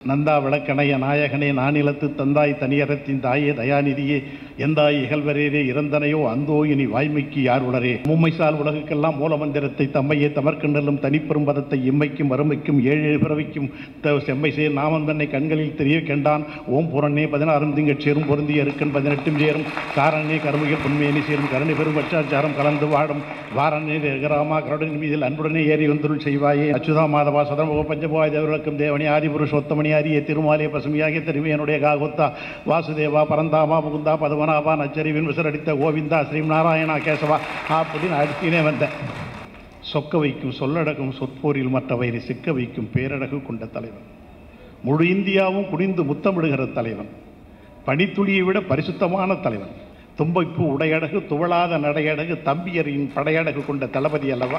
நந்தா விளக்கணைய நாயகனே நானிலத்து தந்தாய் தனியரத்தின் தாயே தயாநிதியே எந்தாய் இகழ்வரேரே இறந்தனையோ அந்தோ இனி வாய்மைக்கு யார் உளரே மும்மைசால் உலகுக்கெல்லாம் மூலமந்திரத்தை தம்மையே தமர்க்கண்டலும் தனிப்பெரும் பதத்தை இம்மைக்கும் வறுமைக்கும் ஏழு ஏழு பிறவிக்கும் த- செம்மை சேர் நாமம் தன்னை கண்களில் தெரிய கண்டான் ஓம் புறனே பதினாறும் திங்கட் சேரும் பொருந்திய இருக்கன் பதினெட்டும் சேரும் காரணே கருமையில் புண்மையனி சேரும் கருணை பெரும் பட்சாச்சாரம் கலந்து வாடும் வாரணே கராமா கருடன் மீதில் அன்புடனே ஏறி வந்துருள் செய்வாயே அச்சுதா மாதவா சதமுக பஞ்சபாய் தேவர்களுக்கும் தேவனி ஆதி புருஷோத்தமணி ஆரிய திருமாலிய பசுமையாகிய திருமையனுடைய காகுத்தா வாசுதேவா பரந்தாமா முகுந்தா பதுமனாபா நச்சரிவின் விசிறடித்த கோவிந்தா ஸ்ரீ நாராயணா கேசவா அப்படின்னு அடுத்தினே வந்தேன் சொக்க வைக்கும் சொல்லடகும் சொற்போரில் மற்றவரை சிக்க வைக்கும் பேரழகு கொண்ட தலைவன் முழு இந்தியாவும் குனிந்து முத்தமிடுகிற தலைவன் பனித்துளியை விட பரிசுத்தமான தலைவன் தும்பைப்பு உடையடகு துவளாத நடையடகு தம்பியரின் படையடகு கொண்ட தளபதி அல்லவா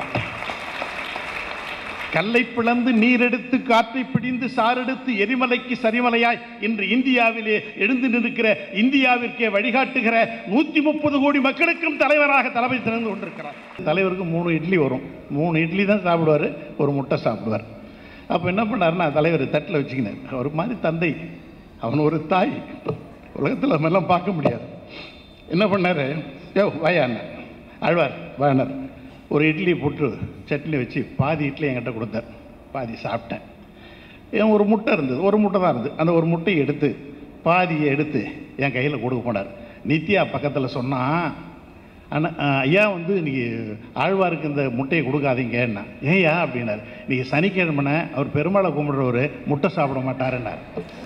கல்லை பிளந்து நீரெடுத்து காற்றை பிடிந்து சாரெடுத்து எரிமலைக்கு சரிமலையாய் இன்று இந்தியாவிலே எழுந்து நிற்கிற இந்தியாவிற்கே வழிகாட்டுகிற நூற்றி முப்பது கோடி மக்களுக்கும் தலைவராக தலைமை திறந்து கொண்டிருக்கிறார் தலைவருக்கு மூணு இட்லி வரும் மூணு இட்லி தான் சாப்பிடுவார் ஒரு முட்டை சாப்பிடுவார் அப்போ என்ன பண்ணாருன்னா தலைவர் தட்டில் வச்சுக்கினார் ஒரு மாதிரி தந்தை அவன் ஒரு தாய் உலகத்தில் நம்ம எல்லாம் பார்க்க முடியாது என்ன பண்ணார் யோ வாயாண்ண ஆழ்வார் வாயனர் ஒரு இட்லி போட்டு சட்னி வச்சு பாதி இட்லி என்கிட்ட கொடுத்தார் பாதி சாப்பிட்டேன் ஏன் ஒரு முட்டை இருந்தது ஒரு முட்டை தான் இருந்தது அந்த ஒரு முட்டையை எடுத்து பாதியை எடுத்து என் கையில் கொடுக்க போனார் நித்யா பக்கத்தில் சொன்னான் ஆனால் ஐயா வந்து இன்னைக்கு ஆழ்வாருக்கு இந்த முட்டையை கொடுக்காதீங்கன்னா ஏன்யா அப்படின்னார் இன்னைக்கு சனிக்கிழமை அவர் பெருமாளை கும்பிடுறவர் முட்டை சாப்பிட மாட்டாருன்னார்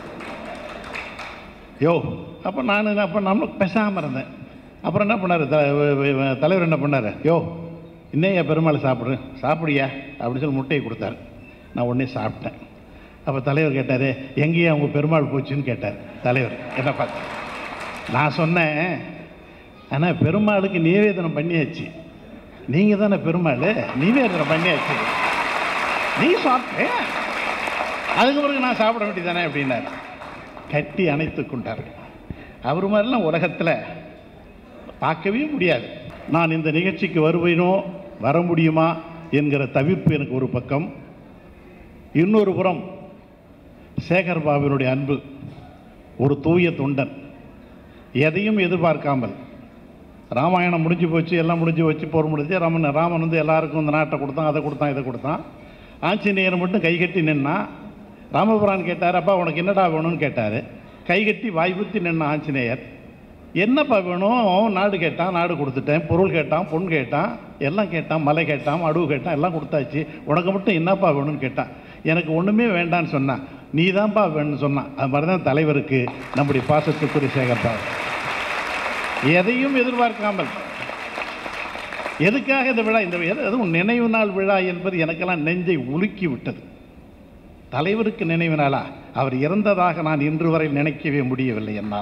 யோ அப்போ நான் என்ன அப்போ நம்மளும் பேசாமல் இருந்தேன் அப்புறம் என்ன பண்ணார் தலைவர் என்ன பண்ணார் யோ இன்னையா பெருமாள் சாப்பிடு சாப்பிடுயா அப்படின்னு சொல்லி முட்டையை கொடுத்தாரு நான் உடனே சாப்பிட்டேன் அப்போ தலைவர் கேட்டார் எங்கேயா உங்கள் பெருமாள் போச்சுன்னு கேட்டார் தலைவர் என்ன பார்த்து நான் சொன்னேன் ஆனால் பெருமாளுக்கு நிவேதனம் பண்ணியாச்சு நீங்கள் தானே பெருமாள் நிவேதனம் பண்ணியாச்சு நீ சாப்பிட்டேன் அதுக்கு பிறகு நான் சாப்பிட வேண்டியதானே அப்படின்னார் கட்டி அணைத்து கொண்டார் அவர் மாதிரிலாம் உலகத்தில் பார்க்கவே முடியாது நான் இந்த நிகழ்ச்சிக்கு வருவேனோ வர முடியுமா என்கிற தவிர்ப்பு எனக்கு ஒரு பக்கம் இன்னொரு புறம் சேகர் பாபுவினுடைய அன்பு ஒரு தூய தொண்டன் எதையும் எதிர்பார்க்காமல் ராமாயணம் முடிஞ்சு போச்சு எல்லாம் முடிஞ்சு வச்சு போர் முடிஞ்சு ராமன் ராமன் வந்து எல்லாருக்கும் இந்த நாட்டை கொடுத்தான் அதை கொடுத்தான் இதை கொடுத்தான் ஆஞ்சநேயர் மட்டும் கை கட்டி நின்னா ராமபுரான் கேட்டார் அப்பா உனக்கு என்னடா வேணும்னு கேட்டார் கை கட்டி வாய்ப்புத்தி நின்ன ஆஞ்சநேயர் என்னப்பா வேணும் நாடு கேட்டான் நாடு கொடுத்துட்டேன் பொருள் கேட்டான் பொன் கேட்டான் எல்லாம் கேட்டான் மலை கேட்டான் அடுவு கேட்டான் எல்லாம் கொடுத்தாச்சு உனக்கு மட்டும் என்னப்பா வேணும்னு கேட்டான் எனக்கு ஒன்றுமே வேண்டான்னு சொன்னான் நீ தான்ப்பா வேணும்னு சொன்னான் அது மாதிரி தான் தலைவருக்கு நம்முடைய பாசத்துக்குரிய சேகர்பா எதையும் எதிர்பார்க்காமல் எதுக்காக இந்த விழா இந்த எது- அதுவும் நினைவு நாள் விழா என்பது எனக்கெல்லாம் நெஞ்சை உலுக்கி விட்டது தலைவருக்கு நினைவு நாளா அவர் இறந்ததாக நான் இன்று வரை நினைக்கவே முடியவில்லை என்னால்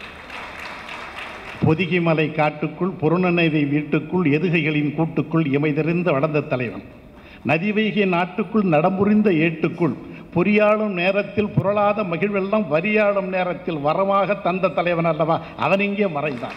பொதிகைமலை காட்டுக்குள் பொருணநதி வீட்டுக்குள் எதுகைகளின் கூட்டுக்குள் இமைதெறிந்த வளர்ந்த தலைவன் நதிவைகை நாட்டுக்குள் நடமுறிந்த ஏட்டுக்குள் பொறியாளும் நேரத்தில் புரளாத மகிழ்வெல்லாம் வரியாளும் நேரத்தில் வரமாக தந்த தலைவன் அல்லவா அவன் இங்கே மறைந்தான்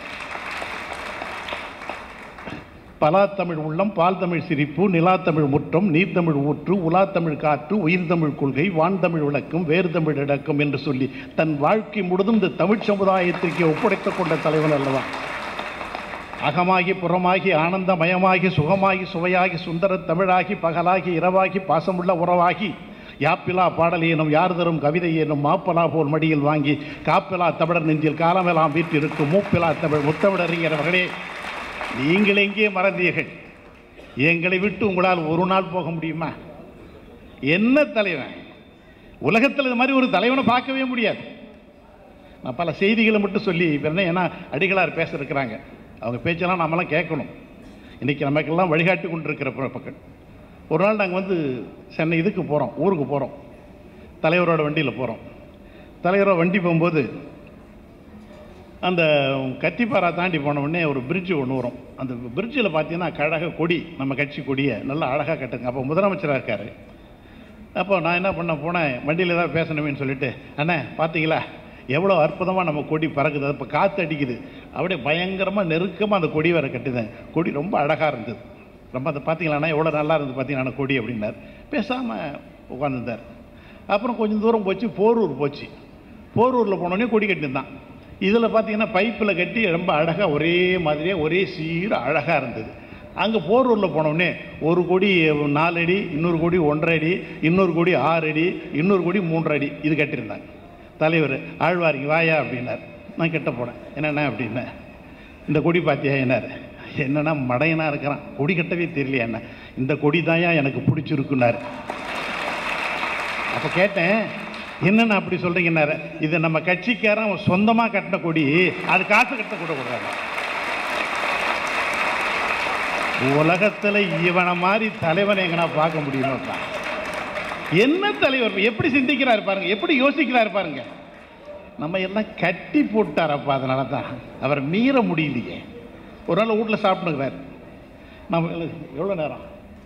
பலா தமிழ் உள்ளம் பால் தமிழ் சிரிப்பு நிலா தமிழ் முற்றம் நீர்த்தமிழ் ஊற்று உலா தமிழ் காற்று உயிர் தமிழ் கொள்கை வான் தமிழ் விளக்கம் வேறு தமிழ் இடக்கம் என்று சொல்லி தன் வாழ்க்கை முழுதும் இந்த தமிழ் சமுதாயத்திற்கு ஒப்படைத்துக் கொண்ட தலைவன் அல்லவா அகமாகி புறமாகி ஆனந்தமயமாகி சுகமாகி சுவையாகி சுந்தர தமிழாகி பகலாகி இரவாகி பாசமுள்ள உறவாகி யாப்பிலா பாடல் எனும் யார் தரும் கவிதை எனும் மாப்பலா போல் மடியில் வாங்கி காப்பிலா தமிழர் நெஞ்சில் காலமெல்லாம் வீட்டிருக்கும் மூப்பிலா தமிழ் முத்தமிழறிஞரவர்களே நீங்கள் எங்கே மறந்தீர்கள் எங்களை விட்டு உங்களால் ஒரு நாள் போக முடியுமா என்ன தலைவன் உலகத்தில் இது மாதிரி ஒரு தலைவனை பார்க்கவே முடியாது நான் பல செய்திகளை மட்டும் சொல்லி இப்ப என்ன ஏன்னா அடிகளார் பேச இருக்கிறாங்க அவங்க பேச்செல்லாம் நாமெல்லாம் கேட்கணும் இன்றைக்கி நமக்கெல்லாம் வழிகாட்டி கொண்டிருக்கிற மக்கள் ஒரு நாள் நாங்கள் வந்து சென்னை இதுக்கு போகிறோம் ஊருக்கு போகிறோம் தலைவரோட வண்டியில் போகிறோம் தலைவரோட வண்டி போகும்போது அந்த கத்திப்பாரா தாண்டி போன உடனே ஒரு பிரிட்ஜு ஒன்று வரும் அந்த பிரிட்ஜில் பார்த்தீங்கன்னா கழக கொடி நம்ம கட்சி கொடியை நல்லா அழகாக கட்டுங்க அப்போ முதலமைச்சராக இருக்கார் அப்போ நான் என்ன பண்ண போனேன் வண்டியில் தான் பேசணுமேன்னு சொல்லிட்டு அண்ணே பார்த்தீங்களா எவ்வளோ அற்புதமாக நம்ம கொடி பறக்குது அது இப்போ காற்று அடிக்குது அப்படியே பயங்கரமாக நெருக்கமாக அந்த கொடி வேற கட்டுதேன் கொடி ரொம்ப அழகாக இருந்தது ரொம்ப அதை பார்த்தீங்களாண்ணா எவ்வளோ நல்லா இருந்து பார்த்தீங்கன்னா கொடி அப்படின்னார் பேசாமல் உட்காந்துருந்தார் அப்புறம் கொஞ்சம் தூரம் போச்சு போரூர் போச்சு போரூரில் போனோடனே கொடி கட்டியிருந்தான் இதில் பார்த்தீங்கன்னா பைப்பில் கட்டி ரொம்ப அழகாக ஒரே மாதிரியே ஒரே சீர அழகாக இருந்தது அங்கே போரூரில் போனோடனே ஒரு கொடி நாலு அடி இன்னொரு கொடி ஒன்றரை அடி இன்னொரு கொடி ஆறு அடி இன்னொரு கொடி மூன்றரை அடி இது கட்டியிருந்தாங்க தலைவர் ஆழ்வாரிங்க வாயா அப்படின்னார் நான் கிட்ட போனேன் என்னென்ன அப்படின்னேன் இந்த கொடி பார்த்தியா என்னார் என்னன்னா மடையனா இருக்கிறான் கொடி கட்டவே தெரியலையா என்ன இந்த கொடி தாயா எனக்கு பிடிச்சிருக்குனாரு அப்போ கேட்டேன் என்னென்ன அப்படி சொல்கிறீங்கன்னாரு இது நம்ம கட்சிக்காரன் அவன் சொந்தமாக கட்டின கொடி அது காசு கட்ட கூட கூடாது உலகத்தில் இவனை மாதிரி தலைவனை எங்கனா பார்க்க முடியுமா என்ன தலைவர் எப்படி சிந்திக்கிறாரு பாருங்க எப்படி யோசிக்கிறாரு பாருங்க நம்ம எல்லாம் கட்டி போட்டாரப்பா அதனால தான் அவர் மீற முடியலையே ஒரு நாள் வீட்டில் சாப்பிட்டுக்கிறார் நம்ம எவ்வளோ நேரம்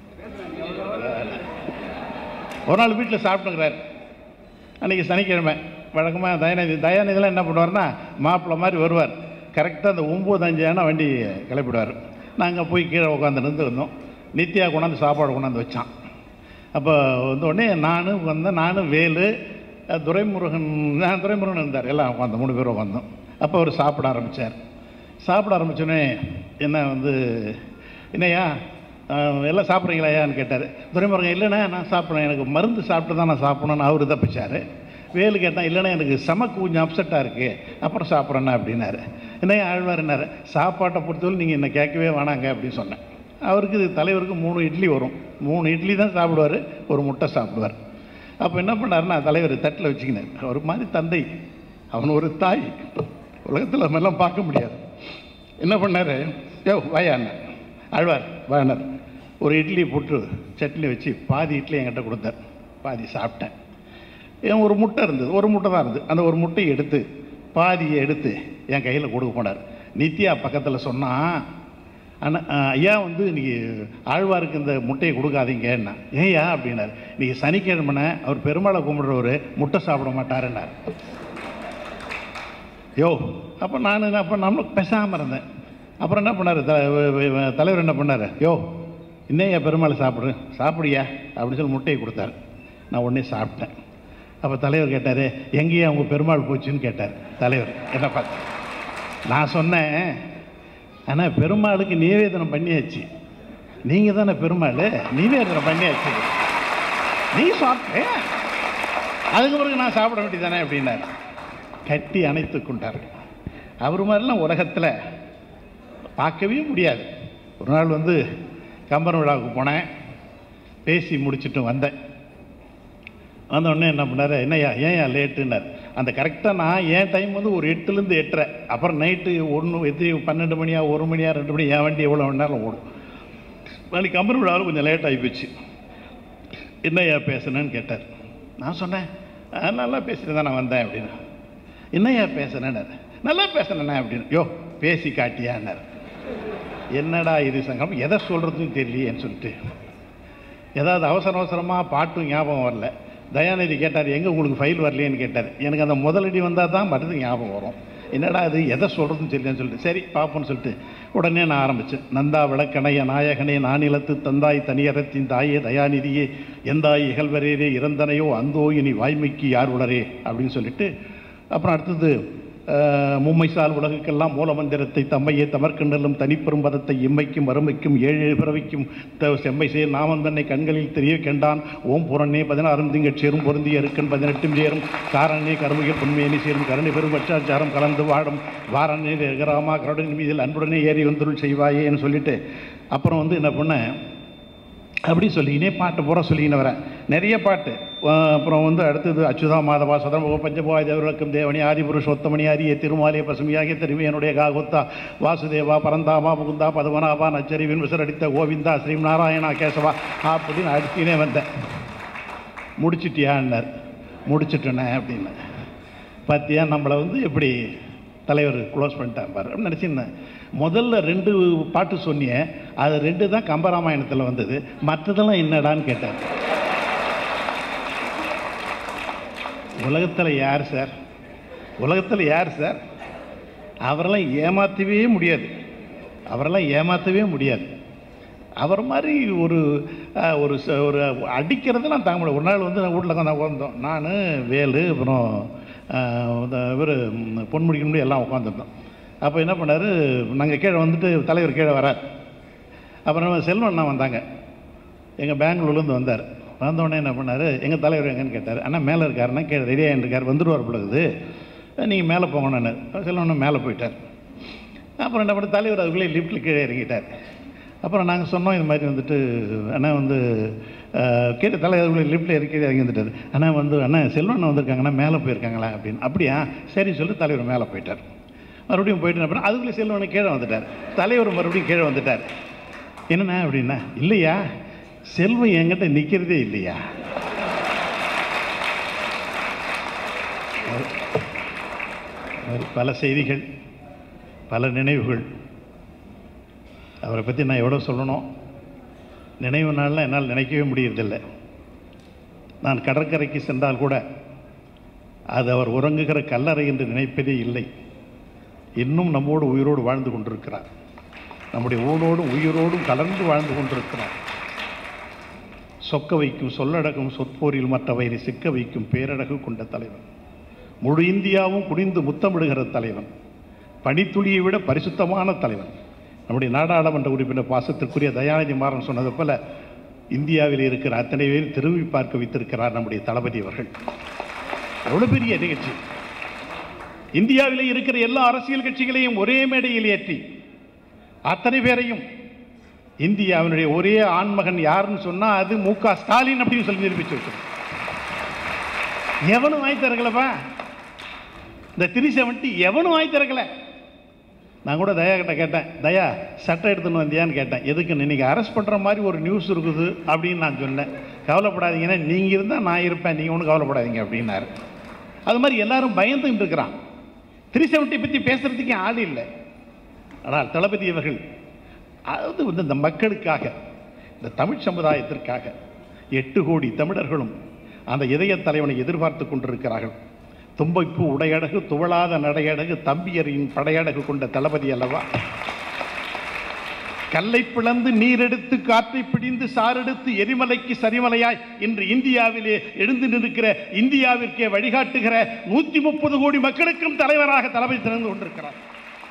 ஒரு நாள் வீட்டில் சாப்பிட்டுக்கிறார் அன்றைக்கி சனிக்கிழமை வழக்கமாக தயாநிதி தயாநிதிலாம் என்ன பண்ணுவார்னா மாப்பிள்ளை மாதிரி வருவார் கரெக்டாக அந்த ஒம்பது அஞ்சு ஆனால் வண்டி கிளப்பிடுவார் நாங்கள் போய் கீழே உட்காந்துருந்து இருந்தோம் நித்யா கொண்டாந்து சாப்பாடு கொண்டாந்து வச்சான் அப்போ வந்த உடனே நானும் வந்தேன் நானும் வேலு அஹ், துரைமுருகன் நான் துரைமுருகன் இருந்தார் எல்லாம் உட்காந்தோம் மூணு பேரும் உட்காந்தோம் அப்போ அவர் சாப்பிட ஆரம்பித்தார் சாப்பிட ஆரம்பித்தோடனே என்ன வந்து என்னய்யா அஹ், எல்லாம் சாப்பிட்றீங்களாயான்னு கேட்டார் துரைமுருகன் இல்லைண்ணே நான் சாப்பிட்றேன் எனக்கு மருந்து சாப்பிட்டு தான் நான் சாப்பிடணும்னு அவர் தப்பிச்சார் வேலு கேட்டான் இல்லைண்ணே எனக்கு சமக்கு கொஞ்சம் அப்செட்டாக இருக்குது அப்புறம் சாப்பிட்றேண்ணா அப்படின்னாரு என்னையா ஆழ்வாருன்னாரு சாப்பாட்டை பொறுத்தவரை நீங்கள் என்ன கேட்கவே வேணாங்க அப்படின்னு சொன்னேன் அவருக்கு இது தலைவருக்கு மூணு இட்லி வரும் மூணு இட்லி தான் சாப்பிடுவார் ஒரு முட்டை சாப்பிடுவார் அப்போ என்ன பண்ணாருன்னா தலைவர் தட்டில் வச்சுக்கினார் ஒரு மாதிரி தந்தை அவன் ஒரு தாய் உலகத்தில் நம்ம எல்லாம் பார்க்க முடியாது என்ன பண்ணார் யோ வாயாண்ண ஆழ்வார் வாயானார் ஒரு இட்லி போட்டு சட்னி வச்சு பாதி இட்லி என்கிட்ட கொடுத்தார் பாதி சாப்பிட்டேன் ஏன் ஒரு முட்டை இருந்தது ஒரு முட்டை தான் இருந்தது அந்த ஒரு முட்டையை எடுத்து பாதியை எடுத்து என் கையில் கொடுக்க போனார் நித்யா பக்கத்தில் சொன்னான் ஆனால் ஐயா வந்து இன்னைக்கு ஆழ்வாருக்கு இந்த முட்டையை கொடுக்காதீங்கன்னா ஏய்யா அப்படின்னார் இன்னைக்கு சனிக்கிழமைன அவர் பெருமாளை கும்பிடுறவர் முட்டை சாப்பிட மாட்டாருன்னார் யோ அப்போ நான் என்ன அப்போ நம்மளுக்கு பேசாமல் இருந்தேன் அப்புறம் என்ன பண்ணார் த வ- வ- வ- தலைவர் என்ன பண்ணார் யோ இன்னையா பெருமாளை சாப்பிடு சாப்பிடியா அப்படின்னு சொல்லி முட்டையை கொடுத்தாரு நான் உடனே சாப்பிட்டேன் அப்போ தலைவர் கேட்டார் எங்கேயா அவங்க பெருமாள் போச்சுன்னு கேட்டார் தலைவர் என்ன பார்த்து நான் சொன்னேன் ஆனால் பெருமாளுக்கு நிவேதனம் பண்ணியாச்சு நீங்கள் தானே பெருமாள் நிவேதனம் பண்ணியாச்சு நீ சாப்பிட்டேன் அதுக்கு பிறகு நான் சாப்பிட வேண்டியதானே அப்படின்னாரு கட்டி அணைத்து கொண்டார் அவர் மாதிரிலாம் உலகத்தில் பார்க்கவே முடியாது ஒரு நாள் வந்து கம்பன் விழாவுக்கு போனேன் பேசி முடிச்சுட்டு வந்தேன் வந்த உடனே என்ன பண்ணாரு என்னய்யா ஏன்யா லேட்டுன்னார் அந்த கரெக்டாக நான் என் டைம் வந்து ஒரு எட்டுலேருந்து எட்டரை அப்புறம் நைட்டு ஒன்று எத்தி பன்னெண்டு மணியா ஒரு மணியா ரெண்டு மணி என் வண்டி எவ்வளோ மணி நேரம் ஓடும் நாளைக்கு கம்பன் விழாவில் கொஞ்சம் லேட் ஆகி போச்சு என்னய்யா பேசுனேன்னு கேட்டார் நான் சொன்னேன் "ஆ, நல்லா பேசிட்டு தான் நான் வந்தேன் அப்படின்னு என்னய்யா பேசுனேன்னாரு நல்லா பேசுனேண்ணே அப்படின்னு யோ பேசி காட்டியான்னாரு என்னடா இது சங்கம் எதை சொல்கிறதுன்னு தெரியலையேன்னு சொல்லிட்டு ஏதாவது அவசர அவசரமாக பாட்டும் ஞாபகம் வரல தயாநிதி கேட்டார் எங்கே உங்களுக்கு ஃபைல் வரலையேன்னு கேட்டார் எனக்கு அந்த முதலடி வந்தால் தான் மருந்து ஞாபகம் வரும் என்னடா அது எதை சொல்கிறதுன்னு தெரியலன்னு சொல்லிட்டு சரி பார்ப்போம்னு சொல்லிட்டு உடனே நான் ஆரம்பித்தேன் நந்தா விளக்கணைய நாயகனே நானிலத்து தந்தாய் தனியரத்தின் தாயே தயாநிதியே எந்தாய் இகழ்வரேரே இறந்தனையோ அந்தோ இனி வாய்மைக்கு யார் உளரே அப்படின்னு சொல்லிட்டு அப்புறம் அடுத்தது அஹ், மும்மைசால் உலகுக்கெல்லாம் மூலமந்திரத்தை தம்மையே தமர்கண்டலும் தனிப்பெரும் பதத்தை இம்மைக்கும் வறுமைக்கும் ஏழு பிறவிக்கும் த- செம்மை சேர் நாமம் தன்னை கண்களில் தெரிய கண்டான் ஓம் புறனே பதினாறும் திங்கட் சேரும் பொருந்திய இருக்கன் பதினெட்டும் சேரும் காரணே கருமைய பொன்மேனி சேரும் கருணை பெரும் பட்சாச்சாரம் கலந்து வாடும் வாரணே கராமா கருடன் மீதில் அன்புடனே ஏறி வந்துருள் செய்வாயேன்னு சொல்லிட்டு அப்புறம் வந்து என்ன பண்ணேன் அப்படி சொல்லிக்கினே பாட்டு பூரா சொல்லிக்கினே வரேன் நிறைய பாட்டு அஹ் அப்புறம் வந்து அடுத்தது அச்சுதா மாதவா சதமுக பஞ்சபாய் தேவர்களுக்கும் தேவனி ஆதிபுருஷோத்தமணி அரிய திருமாலிய பசுமையாகிய திருமையனுடைய காகுத்தா வாசுதேவா பரந்தாமா முகுந்தா பதுமனாபா நச்சரிவின் விசரடித்த கோவிந்தா ஸ்ரீ நாராயணா கேசவா அப்படின்னு அடுத்தினே வந்தேன் முடிச்சிட்டியான்னார் முடிச்சிட்டேனே அப்படின்னு பார்த்தியா நம்மளை வந்து எப்படி தலைவர் க்ளோஸ் பண்ணிட்டான் பாரு அப்படின்னு நினச்சிருந்தேன் முதல்ல ரெண்டு பாட்டு சொன்னியே அது ரெண்டு தான் கம்பராமாயணத்தில் வந்தது மற்றதெல்லாம் என்னடான்னு கேட்டார் உலகத்தில் யார் சார் உலகத்தில் யார் சார் அவரெல்லாம் ஏமாற்றவே முடியாது அவரெல்லாம் ஏமாற்றவே முடியாது அவர் மாதிரி ஒரு அஹ், ஒரு ச- ஒரு அடிக்கிறதெல்லாம் தாங்க முடியல ஒரு நாள் வந்து நான் வீட்டில் உட்காந்து உட்காந்தோம் நான் வேலு அப்புறம் இவர் பொன்முடிக்கணும் எல்லாம் உட்காந்துருந்தோம் அப்போ என்ன பண்ணார் நாங்கள் கீழே வந்துட்டு தலைவர் கீழே வரார் அப்புறம் செல்வன் அண்ணா வந்தாங்க எங்கள் பெங்களூர்லேருந்து வந்தார் வந்தோடனே என்ன பண்ணார் எங்கள் தலைவர் எங்கன்னு கேட்டார் அண்ணா மேலே இருக்காருன்னா கீழே ரெடியாக இருக்கார் வந்துடுவார் பொழுது நீங்கள் மேலே போகணுன்னு செல்வண்ணா மேலே போயிட்டார் அப்புறம் என்ன பண்ண தலைவர் அதுக்குள்ளே லிஃப்ட்டில் கீழே இறங்கிட்டார் அப்புறம் நாங்கள் சொன்னோம் இது மாதிரி வந்துட்டு அண்ணா வந்து அஹ், கீழே தலைவர் லிஃப்ட்டில் இறக்கி இறங்கி வந்துட்டார் அண்ணா வந்து அண்ணா செல்வண்ணா வந்திருக்காங்கண்ணா மேலே போயிருக்காங்களா அப்படின்னு அப்படியா சரி சொல்லி தலைவர் மேலே போயிட்டார் மறுபடியும் போயிட்டு என்ன பண்ண அதுக்குள்ளே செல்வண்ணா கீழே வந்துட்டார் தலைவர் மறுபடியும் கீழே வந்துட்டார் என்னண்ணா அப்படின்னா இல்லையா செல்வம் என்கிட்ட நிற்கிறதே இல்லையா அவர் பல செய்திகள் பல நினைவுகள் அவரை பற்றி நான் எவ்வளோ சொல்லணும் நினைவு நாளில் என்னால் நினைக்கவே முடியறதில்லை நான் கடற்கரைக்கு சென்றால் கூட அது அவர் உறங்குகிற கல்லறை என்று நினைப்பதே இல்லை இன்னும் நம்மோடு உயிரோடு வாழ்ந்து கொண்டிருக்கிறார் நம்முடைய ஊரோடும் உயிரோடும் கலந்து வாழ்ந்து கொண்டிருக்கிறார் சொக்க வைக்கும் சொல்லடகும் சொற்போரில் மற்றவரை சிக்க வைக்கும் பேரழகு கொண்ட தலைவன் முழு இந்தியாவும் குனிந்து முத்தமிடுகிற தலைவன் பனித்துளியை விட பரிசுத்தமான தலைவன் நம்முடைய நாடாளுமன்ற உறுப்பினர் பாசத்திற்குரிய தயாநிதி மாறன் சொன்னது போல இந்தியாவில் இருக்கிற அத்தனை பேர் திரும்பி பார்க்க வைத்திருக்கிறார் நம்முடைய தளபதி அவர்கள் எவ்வளவு பெரிய நிகழ்ச்சி இந்தியாவிலே இருக்கிற எல்லா அரசியல் கட்சிகளையும் ஒரே மேடையில் ஏற்றி அத்தனை பேரையும் இந்தியாவினுடைய ஒரே ஆண்மகன் யாருன்னு சொன்னா அது மு க ஸ்டாலின் அப்படின்னு சொல்லி நிரூபிச்சு வச்சிருக்கோம் எவனும் வாங்கி தரங்களப்பா இந்த த்ரீ செவன்ட்டி எவனும் வாங்கி தரக்கல நான் கூட தயா கிட்ட கேட்டேன் தயா சட்டை எடுத்துன்னு வந்தியான்னு கேட்டேன் எதுக்கு இன்னைக்கு அரெஸ்ட் பண்ணுற மாதிரி ஒரு நியூஸ் இருக்குது அப்படின்னு நான் சொன்னேன் கவலைப்படாதீங்கன்னா நீங்கள் இருந்தால் நான் இருப்பேன் நீங்கள் ஒன்றும் கவலைப்படாதீங்க அப்படின்னாரு அது மாதிரி எல்லாரும் பயந்துட்டு இருக்கிறான் த்ரீ செவன்ட்டி பற்றி பேசுறதுக்கே ஆள் இல்லை ஆனால் தளபதி அவர்கள் அதாவது வந்து இந்த மக்களுக்காக இந்த தமிழ் சமுதாயத்திற்காக எட்டு கோடி தமிழர்களும் அந்த இதய தலைவனை எதிர்பார்த்து கொண்டிருக்கிறார்கள் தும்பைப்பு உடையடகு துவளாத நடையடகு தம்பியரின் படையடகு கொண்ட தளபதி அல்லவா கல்லை பிளந்து நீரெடுத்து காற்றை பிடிந்து சாரெடுத்து எரிமலைக்கு சரிமலையாய் இன்று இந்தியாவிலே எழுந்து நிற்கிற இந்தியாவிற்கே வழிகாட்டுகிற நூத்தி முப்பது கோடி மக்களுக்கும் தலைவராக தளபதி திறந்து கொண்டிருக்கிறார்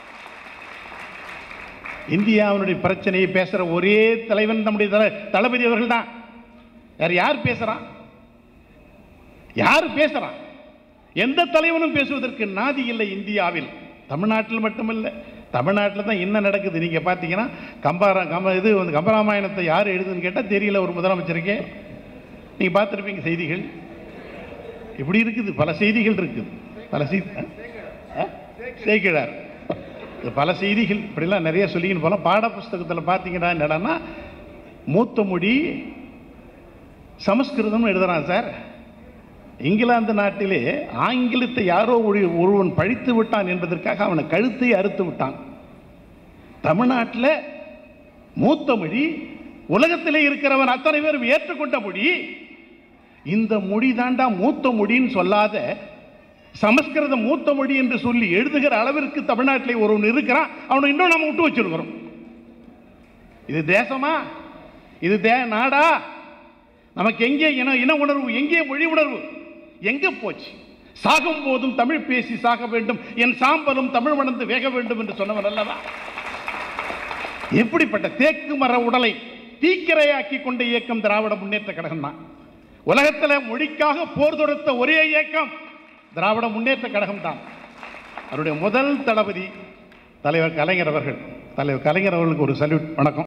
இந்தியாவினுடைய பிரச்சனையை பேசுற ஒரே தலைவன் நம்முடைய தல- தளபதி அவர்கள் தான் வேற யார் பேசுறான் யார் பேசுறான் எந்த தலைவனும் பேசுவதற்கு நாதி இல்லை இந்தியாவில் தமிழ்நாட்டில் மட்டுமல்ல தமிழ்நாட்டில் தான் என்ன நடக்குது நீங்க பார்த்தீங்கன்னா கம்பாரா கம்ப இது வந்து கம்பராமாயணத்தை யார் எழுதுன்னு கேட்டால் தெரியல ஒரு முதலமைச்சருக்கே நீங்க பார்த்துருப்பீங்க செய்திகள் இப்படி இருக்குது பல செய்திகள் இருக்குது பல செய்தி ஆ? சேக்கிழார் இது பல செய்திகள் இப்படிலாம் நிறைய சொல்லிக்கின்னு போகலாம் பாட புஸ்தகத்தில் பார்த்தீங்கன்னா என்னடான்னா மூத்த மொழி சமஸ்கிருதம் எழுதுறான் சார் இங்கிலாந்து நாட்டிலே ஆங்கிலத்தை யாரோ ஒரு ஒருவன் பழித்து விட்டான் என்பதற்காக அவனை கழுத்தை அறுத்து விட்டான் தமிழ்நாட்டில் மூத்த மொழி உலகத்திலே இருக்கிறவன் அத்தனை பேரும் ஏற்றுக்கொண்ட மொழி இந்த மொழி தாண்டா மூத்த மொழின்னு சொல்லாத சமஸ்கிருதம் மூத்த மொழி என்று சொல்லி எழுதுகிற அளவிற்கு தமிழ்நாட்டிலே ஒருவன் இருக்கிறான் அவனை இன்னும் நம்ம விட்டு வச்சிருக்கிறோம் இது தேசமா இது தே நாடா நமக்கு எங்கே இன இன உணர்வு எங்கே மொழி உணர்வு எங்கே போச்சு சாகும் போதும் தமிழ் பேசி சாக வேண்டும் என் சாம்பலும் தமிழ் வளர்ந்து வேக வேண்டும் என்று சொன்னவன் அல்லவா எப்படிப்பட்ட தேக்கு மர உடலை தீக்கிரையாக்கி கொண்ட இயக்கம் திராவிட முன்னேற்ற கழகம் தான் உலகத்தில் மொழிக்காக போர் தொடுத்த ஒரே இயக்கம் திராவிட முன்னேற்ற கழகம் தான் அவருடைய முதல் தளபதி தலைவர் கலைஞர் அவர்கள் தலைவர் கலைஞர் அவர்களுக்கு ஒரு சல்யூட் வணக்கம்